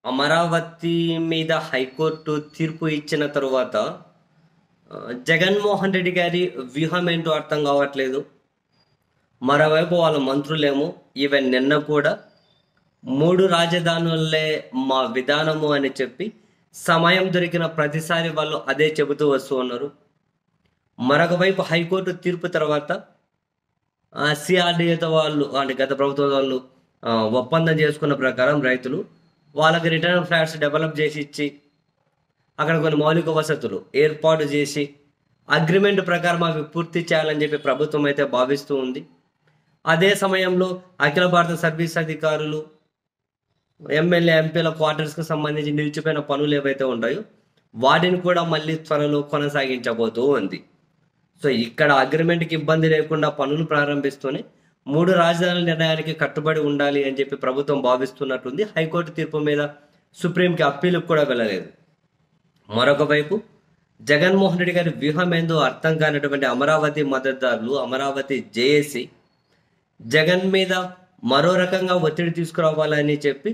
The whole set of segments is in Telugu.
అమరావతి మీద హైకోర్టు తీర్పు ఇచ్చిన తరువాత ఆ, జగన్మోహన్ రెడ్డి గారి వ్యూహం ఏంటో అర్థం కావట్లేదు మరోవైపు వాళ్ళ మంత్రులేమో ఈవెన్ నిన్న కూడా మూడు రాజధానులే మా విధానము అని చెప్పి సమయం దొరికిన ప్రతిసారి వాళ్ళు అదే చెబుతూ వస్తూ ఉన్నారు మరొక వైపు హైకోర్టు తీర్పు తర్వాత సిఆర్డిఏతో వాళ్ళు అంటే గత ప్రభుత్వం వాళ్ళు ఆ, ఒప్పందం చేసుకున్న ప్రకారం రైతులు వాళ్ళకి రిటర్న్ ఫ్లాట్స్ డెవలప్ చేసి ఇచ్చి అక్కడ కొన్ని మౌలిక వసతులు ఏర్పాటు చేసి అగ్రిమెంట్ ప్రకారం అవి పూర్తి చేయాలని చెప్పి ప్రభుత్వం అయితే భావిస్తూ ఉంది అదే సమయంలో అఖిల భారత సర్వీస్ అధికారులు ఎమ్మెల్యే ఎంపీల క్వార్టర్స్కి సంబంధించి నిలిచిపోయిన పనులు ఏవైతే ఉంటాయో వాటిని కూడా మళ్ళీ త్వరలో కొనసాగించబోతూ ఉంది సో ఇక్కడ అగ్రిమెంట్కి ఇబ్బంది లేకుండా పనులు ప్రారంభిస్తూనే మూడు రాజధానుల నిర్ణయానికి కట్టుబడి ఉండాలి అని చెప్పి ప్రభుత్వం భావిస్తున్నట్టుంది హైకోర్టు తీర్పు మీద సుప్రీంకి అప్పీలకు కూడా వెళ్ళలేదు మరొక వైపు జగన్మోహన్ రెడ్డి గారి వ్యూహం ఏందో అర్థం కానటువంటి అమరావతి మద్దతుదారులు అమరావతి జేఏసీ జగన్ మీద మరో రకంగా ఒత్తిడి తీసుకురావాలని చెప్పి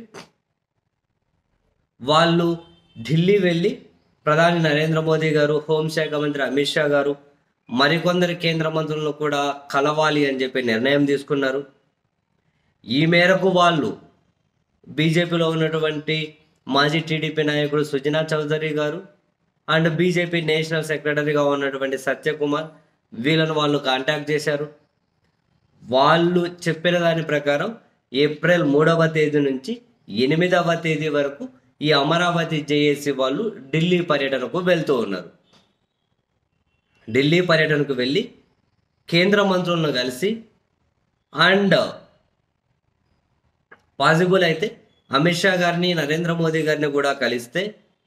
వాళ్ళు ఢిల్లీ వెళ్ళి ప్రధాని నరేంద్ర మోదీ గారు హోంశాఖ మంత్రి అమిత్ షా గారు మరికొందరు కేంద్ర మంత్రులను కూడా కలవాలి అని చెప్పి నిర్ణయం తీసుకున్నారు ఈ మేరకు వాళ్ళు బీజేపీలో ఉన్నటువంటి మాజీ టీడీపీ నాయకుడు సుజనా చౌదరి గారు అండ్ బీజేపీ నేషనల్ సెక్రటరీగా ఉన్నటువంటి సత్యకుమార్ వీళ్ళను వాళ్ళు కాంటాక్ట్ చేశారు వాళ్ళు చెప్పిన దాని ప్రకారం ఏప్రిల్ మూడవ తేదీ నుంచి ఎనిమిదవ తేదీ వరకు ఈ అమరావతి జేఏసీ వాళ్ళు ఢిల్లీ పర్యటనకు వెళ్తూ ఉన్నారు ఢిల్లీ పర్యటనకు వెళ్ళి కేంద్ర మంత్రులను కలిసి అండ్ పాసిబుల్ అయితే అమిత్ షా గారిని నరేంద్ర మోదీ గారిని కూడా కలిస్తే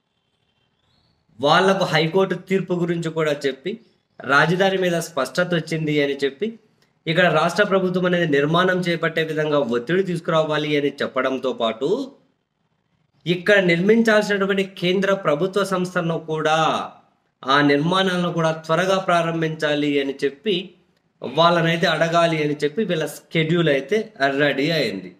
వాళ్లకు హైకోర్టు తీర్పు గురించి కూడా చెప్పి రాజధాని మీద స్పష్టత వచ్చింది అని చెప్పి ఇక్కడ రాష్ట్ర ప్రభుత్వం అనేది నిర్మాణం చేపట్టే విధంగా ఒత్తిడి తీసుకురావాలి అని చెప్పడంతో పాటు ఇక్కడ నిర్మించాల్సినటువంటి కేంద్ర ప్రభుత్వ సంస్థలను కూడా ఆ నిర్మాణాలను కూడా త్వరగా ప్రారంభించాలి అని చెప్పి వాళ్ళనైతే అడగాలి అని చెప్పి వీళ్ళ స్కెడ్యూల్ అయితే రెడీ అయింది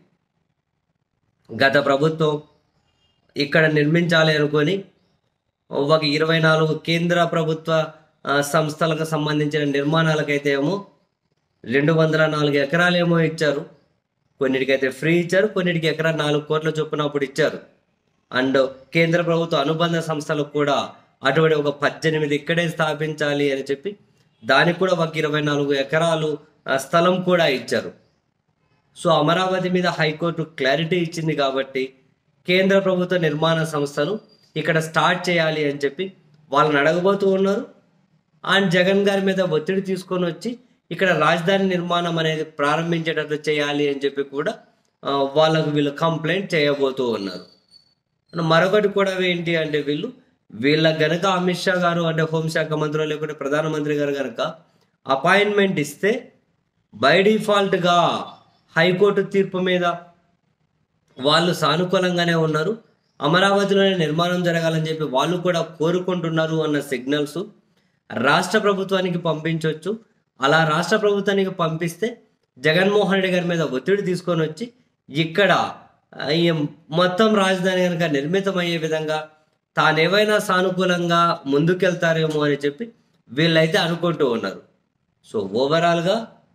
గత ప్రభుత్వం ఇక్కడ నిర్మించాలి అనుకొని ఒక ఇరవై నాలుగు కేంద్ర ప్రభుత్వ ఆ, సంస్థలకు సంబంధించిన నిర్మాణాలకైతే ఏమో రెండు వందల నాలుగు ఎకరాలేమో ఇచ్చారు కొన్నిటికైతే ఫ్రీ ఇచ్చారు కొన్నిటికి ఎకరా నాలుగు కోట్ల చొప్పున అప్పుడు ఇచ్చారు అండ్ కేంద్ర ప్రభుత్వ అనుబంధ సంస్థలకు కూడా అటువంటి ఒక పద్దెనిమిది ఇక్కడే స్థాపించాలి అని చెప్పి దానికి కూడా ఒక ఇరవై నాలుగు ఎకరాలు ఆ, స్థలం కూడా ఇచ్చారు సో అమరావతి మీద హైకోర్టు క్లారిటీ ఇచ్చింది కాబట్టి కేంద్ర ప్రభుత్వ నిర్మాణ సంస్థను ఇక్కడ స్టార్ట్ చేయాలి అని చెప్పి వాళ్ళని అడగబోతూ ఉన్నారు అండ్ జగన్ గారి మీద ఒత్తిడి తీసుకొని వచ్చి ఇక్కడ రాజధాని నిర్మాణం అనేది ప్రారంభించేటట్లు చేయాలి అని చెప్పి కూడా ఆ, వాళ్ళకు వీళ్ళు కంప్లైంట్ చేయబోతూ ఉన్నారు అండ్ మరొకటి కూడా ఏంటి అంటే వీళ్ళు వీళ్ళ గనక అమిత్ షా గారు అంటే హోంశాఖ మంత్రి లేకుంటే ప్రధానమంత్రి గారు గనక అపాయింట్మెంట్ ఇస్తే బై డిఫాల్ట్గా హైకోర్టు తీర్పు మీద వాళ్ళు సానుకూలంగానే ఉన్నారు అమరావతిలోనే నిర్మాణం జరగాలని చెప్పి వాళ్ళు కూడా కోరుకుంటున్నారు అన్న సిగ్నల్స్ రాష్ట్ర ప్రభుత్వానికి పంపించవచ్చు అలా రాష్ట్ర ప్రభుత్వానికి పంపిస్తే జగన్మోహన్ రెడ్డి గారి మీద ఒత్తిడి తీసుకొని వచ్చి ఇక్కడ ఆ, ఈ మొత్తం రాజధాని కనుక నిర్మితమయ్యే విధంగా తానేవైనా సానుకూలంగా ముందుకెళ్తారేమో అని చెప్పి వీళ్ళైతే అనుకుంటూ ఉన్నారు సో ఓవరాల్గా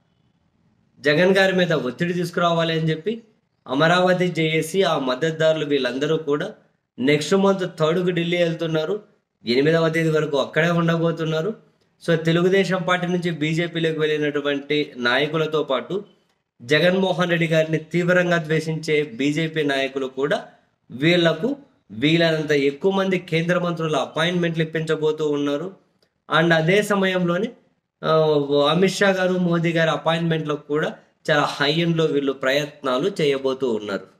జగన్ గారి మీద ఒత్తిడి తీసుకురావాలి అని చెప్పి అమరావతి జేఏసీ ఆ మద్దతుదారులు వీళ్ళందరూ కూడా నెక్స్ట్ మంత్ థర్డ్కు ఢిల్లీ వెళ్తున్నారు ఎనిమిదవ తేదీ వరకు అక్కడే ఉండబోతున్నారు సో తెలుగుదేశం పార్టీ నుంచి బీజేపీలోకి వెళ్ళినటువంటి నాయకులతో పాటు జగన్మోహన్ రెడ్డి గారిని తీవ్రంగా ద్వేషించే బీజేపీ నాయకులు కూడా వీళ్లకు వీలైనంత ఎక్కువ మంది కేంద్ర మంత్రుల అపాయింట్మెంట్లు ఇప్పించబోతూ ఉన్నారు అండ్ అదే సమయంలోనే ఆ, అమిత్ షా గారు మోదీ గారి అపాయింట్మెంట్లకు కూడా చాలా హై ఎండ్లో వీళ్ళు ప్రయత్నాలు చేయబోతూ ఉన్నారు